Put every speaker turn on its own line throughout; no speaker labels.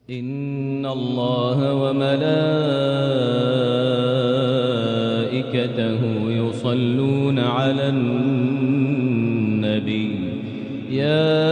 إن الله وملائكته يصلون على النبي يا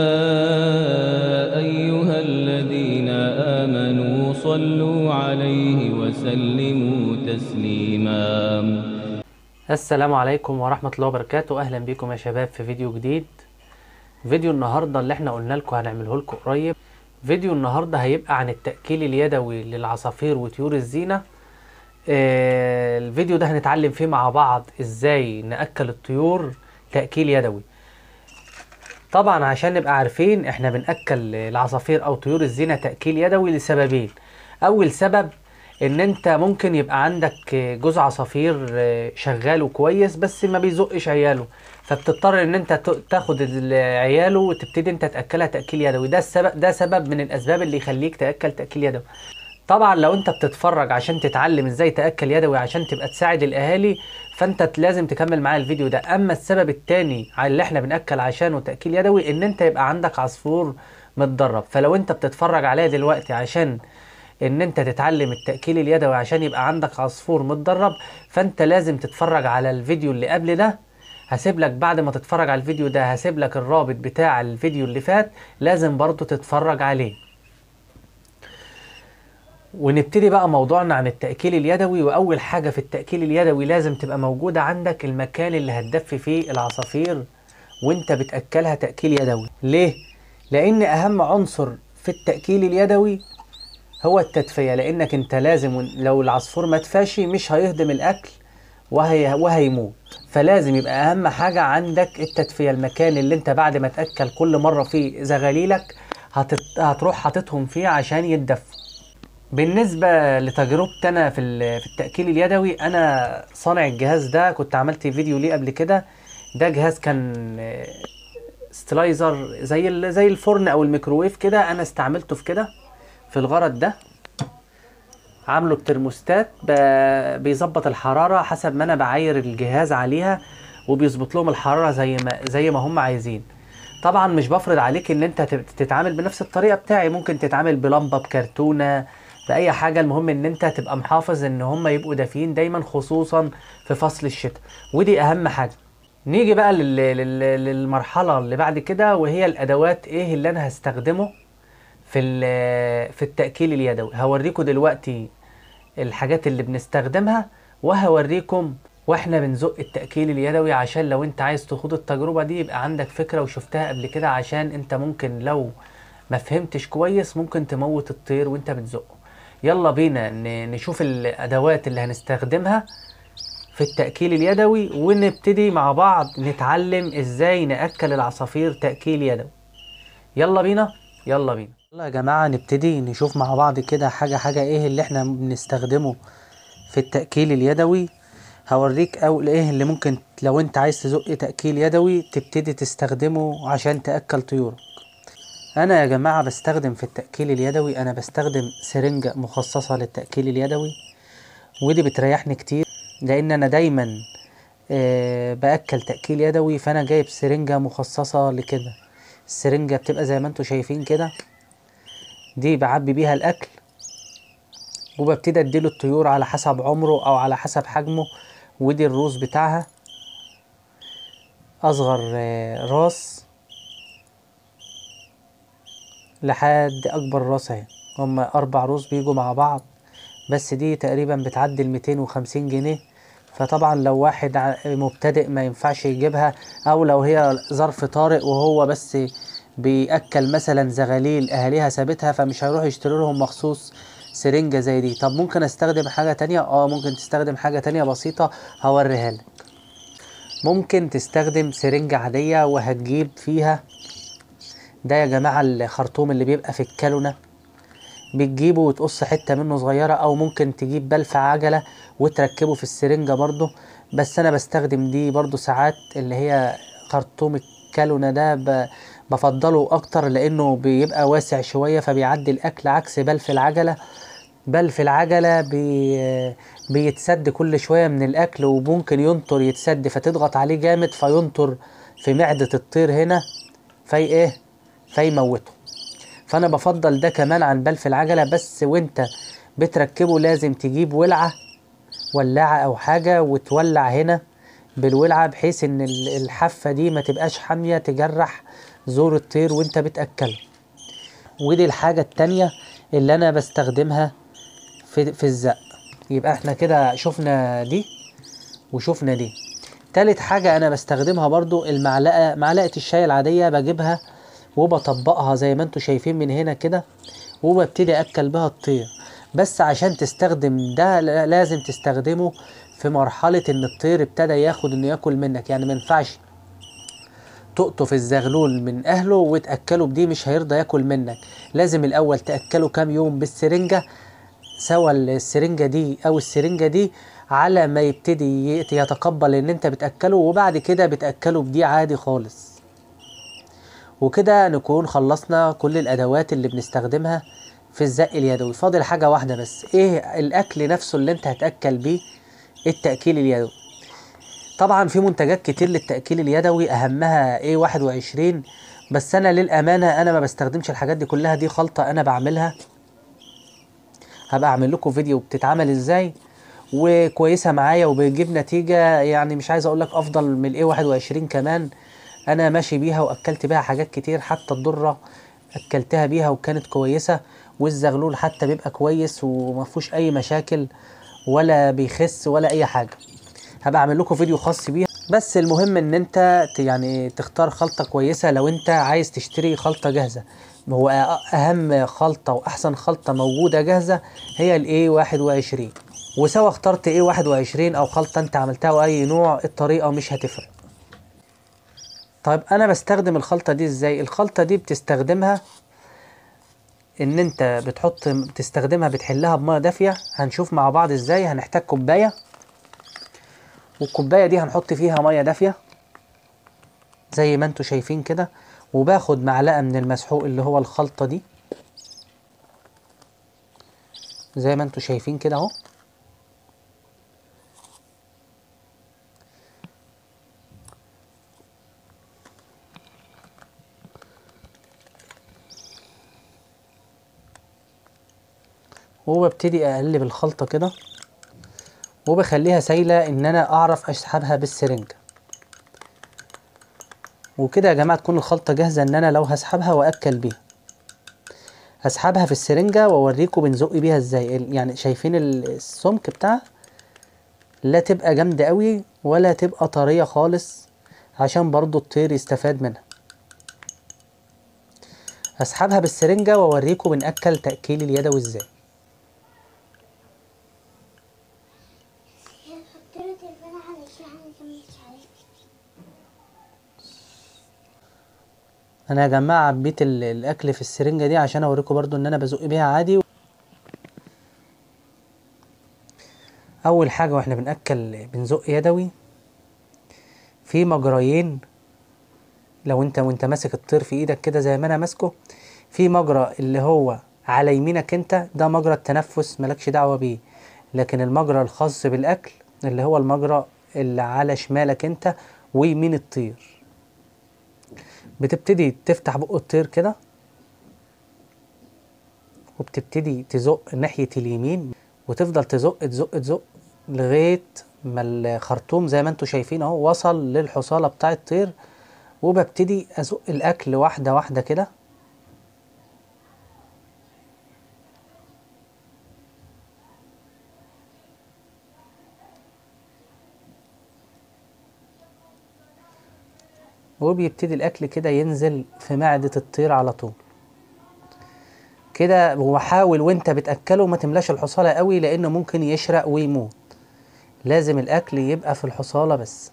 أيها الذين آمنوا صلوا عليه وسلموا تسليما
السلام عليكم ورحمة الله وبركاته أهلا بكم يا شباب في فيديو جديد فيديو النهاردة اللي احنا قلنا لكم هنعمله لكم قريب فيديو النهاردة هيبقى عن التأكيل اليدوي للعصافير وطيور الزينة آه، الفيديو ده هنتعلم فيه مع بعض ازاي نأكل الطيور تأكيل يدوي طبعا عشان نبقى عارفين احنا بنأكل العصافير او طيور الزينة تأكيل يدوي لسببين اول سبب ان انت ممكن يبقى عندك جوز عصافير شغال وكويس بس ما بيزقش عياله فبتضطر ان انت ت- تاخد ال- عياله وتبتدي انت تاكلها تاكيل يدوي ده السبب ده سبب من الاسباب اللي يخليك تاكل تاكيل يدوي طبعا لو انت بتتفرج عشان تتعلم ازاي تاكل يدوي عشان تبقى تساعد الاهالي فانت ت- لازم تكمل معايا الفيديو ده اما السبب التاني على اللي احنا بناكل عشانه تاكيل يدوي ان انت يبقى عندك عصفور متدرب فلو انت بتتفرج عليا دلوقتي عشان ان انت تتعلم التأكيل اليدوي عشان يبقى عندك عصفور متدرب فانت لازم تتفرج على الفيديو اللي قبل ده هسيب لك بعد ما تتفرج على الفيديو ده هسيب لك الرابط بتاع الفيديو اللي فات لازم برضو تتفرج عليه ونبتدي بقى موضوعنا عن التأكيل اليدوي وأول حاجة في التأكيل اليدوي لازم تبقى موجودة عندك المكان اللي هتدفي فيه العصافير وانت بتأكلها تأكيل يدوي ليه؟ لأن أهم عنصر في التأكيل اليدوي هو التدفئة لأنك أنت لازم لو العصفور ما تفاشي مش هيهضم الأكل وهي وهيموت فلازم يبقى أهم حاجة عندك التدفئة المكان اللي أنت بعد ما تأكل كل مرة فيه زغاليلك هتت... هتروح حاططهم فيه عشان يتدفوا بالنسبة لتجربتي أنا في ال- في التأكيل اليدوي أنا صانع الجهاز ده كنت عملت فيديو ليه قبل كده ده جهاز كان آه، ستلايزر زي ال- زي الفرن أو الميكروويف كده أنا استعملته في كده في الغرض ده عامله بترموستات ب- بيظبط الحرارة حسب ما أنا بعاير الجهاز عليها وبيظبط لهم الحرارة زي ما زي ما هم عايزين طبعا مش بفرض عليك ان انت تت- تتعامل بنفس الطريقة بتاعي ممكن تتعامل بلمبة بكرتونة بأي حاجة المهم ان انت تبقى محافظ ان هم يبقوا دافيين دايما خصوصا في فصل الشتاء ودي اهم حاجة نيجي بقى لل... لل... للمرحلة اللي بعد كده وهي الادوات ايه اللي انا هستخدمه في ال- في التأكيل اليدوي هوريكم دلوقتي الحاجات اللي بنستخدمها وهوريكم واحنا بنزق التأكيل اليدوي عشان لو انت عايز تخوض التجربة دي يبقى عندك فكرة وشفتها قبل كده عشان انت ممكن لو ما فهمتش كويس ممكن تموت الطير وانت بتزقه يلا بينا ن- نشوف الأدوات اللي هنستخدمها في التأكيل اليدوي ونبتدي مع بعض نتعلم ازاي نأكل العصافير تأكيل يدوي يلا بينا يلا بينا يلا يا جماعة نبتدي نشوف مع بعض كده حاجة حاجة ايه اللي احنا بنستخدمه في التأكيل اليدوي هوريك اول ايه اللي ممكن لو انت عايز تزق تأكيل يدوي تبتدي تستخدمه عشان تأكل طيورك انا يا جماعة بستخدم في التأكيل اليدوي انا بستخدم سرنجة مخصصة للتأكيل اليدوي ودي بتريحني كتير لان انا دايما آه، باكل تاكيل يدوي فانا جايب سرنجه مخصصه لكده السرنجه بتبقى زي ما انتم شايفين كده دي بعبي بيها الاكل وببتدي اديله الطيور على حسب عمره او على حسب حجمه ودي الروس بتاعها اصغر آه، راس لحد اكبر راس اهي هما اربع روس بيجوا مع بعض بس دي تقريبا بتعدي ال 250 جنيه فطبعا لو واحد ع- مبتدئ ما ينفعش يجيبها او لو هي ظرف طارئ وهو بس بيأكل مثلا زغاليل اهاليها سابتها فمش هيروح يشتري لهم مخصوص سرنجة زي دي طب ممكن استخدم حاجة تانية اه ممكن تستخدم حاجة تانية بسيطة هوريها لك ممكن تستخدم سرنجة عادية وهتجيب فيها ده يا جماعة الخرطوم اللي بيبقى في الكالونة بتجيبه وتقص حتة منه صغيرة أو ممكن تجيب بلف عجلة وتركبه في السرنجة برضو بس أنا بستخدم دي برضو ساعات اللي هي خرطوم الكالونة ده ب- بفضله أكتر لأنه بيبقى واسع شوية فبيعدي الأكل عكس بلف العجلة بلف العجلة بي بيتسد كل شوية من الأكل وممكن ينطر يتسد فتضغط عليه جامد فينطر في معدة الطير هنا في إيه فيموته فانا بفضل ده كمان عن بلف العجله بس وانت بتركبه لازم تجيب ولعه ولاعه او حاجه وتولع هنا بالولعه بحيث ان ال- الحافه دي ما تبقاش حاميه تجرح زور الطير وانت بتاكله ودي الحاجه التانية اللي انا بستخدمها في في الزق يبقى احنا كده شفنا دي وشفنا دي تالت حاجة أنا بستخدمها برضو المعلقة معلقة الشاي العادية بجيبها وبطبقها زي ما انتوا شايفين من هنا كده وببتدي أكل بها الطير بس عشان تستخدم ده لا- لازم تستخدمه في مرحلة إن الطير ابتدى ياخد إنه ياكل منك يعني ما ينفعش تقطف الزغلول من أهله وتأكله بدي مش هيرضى ياكل منك لازم الأول تأكله كام يوم بالسرنجة سوى السرنجة دي أو السرنجة دي على ما يبتدي يت- يتقبل إن أنت بتأكله وبعد كده بتأكله بدي عادي خالص وكده نكون خلصنا كل الأدوات اللي بنستخدمها في الزق اليدوي فاضل حاجة واحدة بس إيه الأكل نفسه اللي أنت هتأكل بيه التأكيل اليدوي طبعا في منتجات كتير للتأكيل اليدوي أهمها ايه 21 بس أنا للأمانة أنا ما بستخدمش الحاجات دي كلها دي خلطة أنا بعملها هبقى أعمل لكم فيديو بتتعمل إزاي وكويسة معايا وبتجيب نتيجة يعني مش عايز أقول لك أفضل من الايه 21 كمان أنا ماشي بيها وأكلت بيها حاجات كتير حتى الضرة أكلتها بيها وكانت كويسة والزغلول حتى بيبقى كويس وما فيهوش أي مشاكل ولا بيخس ولا أي حاجة هبقى اعمل لكم فيديو خاص بيها بس المهم ان انت ت- يعني تختار خلطة كويسة لو انت عايز تشتري خلطة جاهزة هو أ- اهم خلطة واحسن خلطة موجودة جاهزة هي الاي 21 وسواء اخترت ايه 21 او خلطة انت عملتها واي نوع الطريقة مش هتفرق طيب انا بستخدم الخلطة دي ازاي الخلطة دي بتستخدمها ان انت بتحط بتستخدمها بتحلها بميه دافية هنشوف مع بعض ازاي هنحتاج كوباية والكوبايه دي هنحط فيها ميه دافيه زي ما انتوا شايفين كده وباخد معلقه من المسحوق اللي هو الخلطه دي زي ما انتوا شايفين كده اهو وببتدي اقلب الخلطه كده وبخليها سايلة إن أنا أعرف أسحبها بالسرنجة وكده يا جماعة تكون الخلطة جاهزة إن أنا لو هسحبها وأكل بيها هسحبها في السرنجة وأوريكم بنزق بيها إزاي ال- يعني شايفين ال- السمك بتاعها لا تبقى جامدة قوي ولا تبقى طرية خالص عشان برضو الطير يستفاد منها هسحبها بالسرنجة وأوريكم بنأكل تأكيل اليدوي إزاي
حط له تليفون علشان مكملش عليه
انا يا جماعه عبيت ال- الاكل في السرنجه دي عشان اوريكم برضو ان انا بزق بيها عادي اول حاجه واحنا بناكل بنزق يدوي في مجريين لو انت وانت ماسك الطير في ايدك كده زي ما انا ماسكه في مجرى اللي هو على يمينك انت ده مجرى التنفس مالكش دعوه بيه لكن المجرى الخاص بالاكل اللي هو المجرى اللي على شمالك انت ويمين الطير بتبتدي تفتح بق الطير كده وبتبتدي تزق ناحية اليمين وتفضل تزق تزق تزق لغاية ما الخرطوم زي ما انتوا شايفين اهو وصل للحصالة بتاع الطير وببتدي ازق الاكل واحدة واحدة كده وبيبتدي الاكل كده ينزل في معدة الطير على طول كده وحاول وانت بتاكله ما تملاش الحصالة قوي لانه ممكن يشرق ويموت لازم الاكل يبقى في الحصالة بس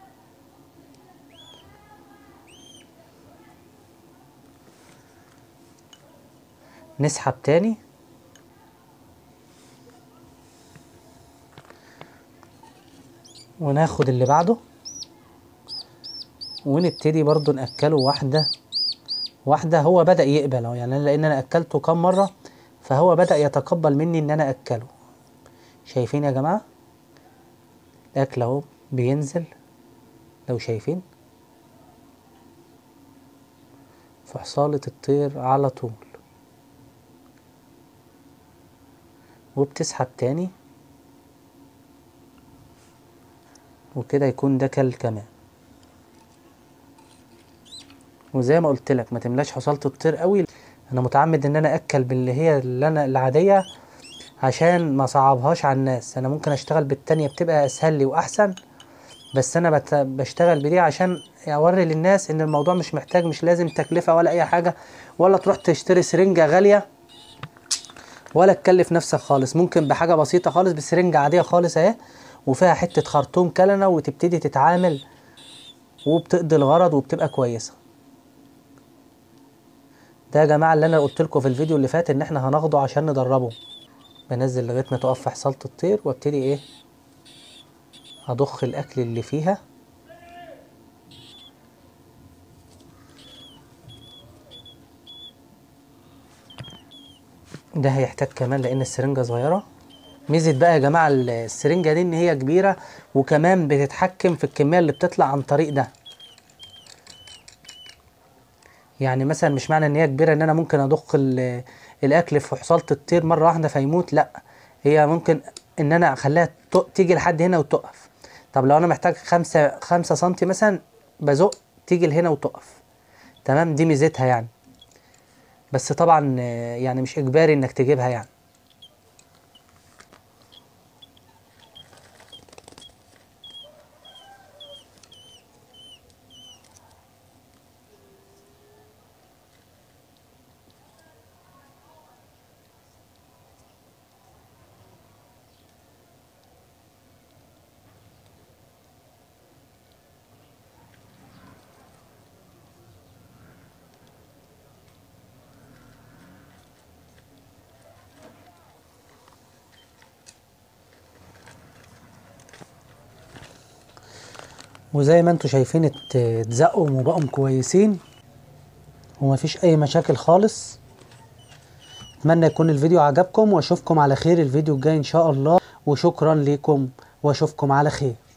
نسحب تاني وناخد اللي بعده ونبتدي برضو نأكله واحدة واحدة هو بدأ يقبل اهو يعني أنا لأن أنا أكلته كام مرة فهو بدأ يتقبل مني إن أنا أكله شايفين يا جماعة الأكل أهو بينزل لو شايفين في حصالة الطير على طول وبتسحب تاني وكده يكون ده كل كمان وزي ما قلت لك ما تملاش حصالة الطير قوي انا متعمد ان انا اكل باللي هي اللي انا العاديه عشان ما صعبهاش على الناس انا ممكن اشتغل بالتانية بتبقى اسهل لي واحسن بس انا بت... بشتغل بدي عشان اوري للناس ان الموضوع مش محتاج مش لازم تكلفه ولا اي حاجه ولا تروح تشتري سرنجه غاليه ولا تكلف نفسك خالص ممكن بحاجه بسيطه خالص بسرنجه عاديه خالص اهي وفيها حته خرطوم كلنه وتبتدي تتعامل وبتقضي الغرض وبتبقى كويسه ده يا جماعه اللي انا قلت لكم في الفيديو اللي فات ان احنا هناخده عشان ندربه بنزل لغايه ما تقف في حصاله الطير وابتدي ايه هضخ الاكل اللي فيها ده هيحتاج كمان لان السرنجه صغيره ميزه بقى يا جماعه السرنجه دي ان هي كبيره وكمان بتتحكم في الكميه اللي بتطلع عن طريق ده يعني مثلا مش معنى ان هي كبيره ان انا ممكن اضخ ال- الاكل في حصاله الطير مره واحده فيموت لا هي ممكن ان انا اخليها ت- تيجي لحد هنا وتقف طب لو انا محتاج خمسة خمسة سنتي مثلا بزق تيجي لهنا وتقف تمام دي ميزتها يعني بس طبعا آه، يعني مش اجباري انك تجيبها يعني وزي ما انتوا شايفين ات- اتزقوا وبقوا كويسين ومفيش اي مشاكل خالص اتمنى يكون الفيديو عجبكم واشوفكم على خير الفيديو الجاي ان شاء الله وشكرا لكم واشوفكم على خير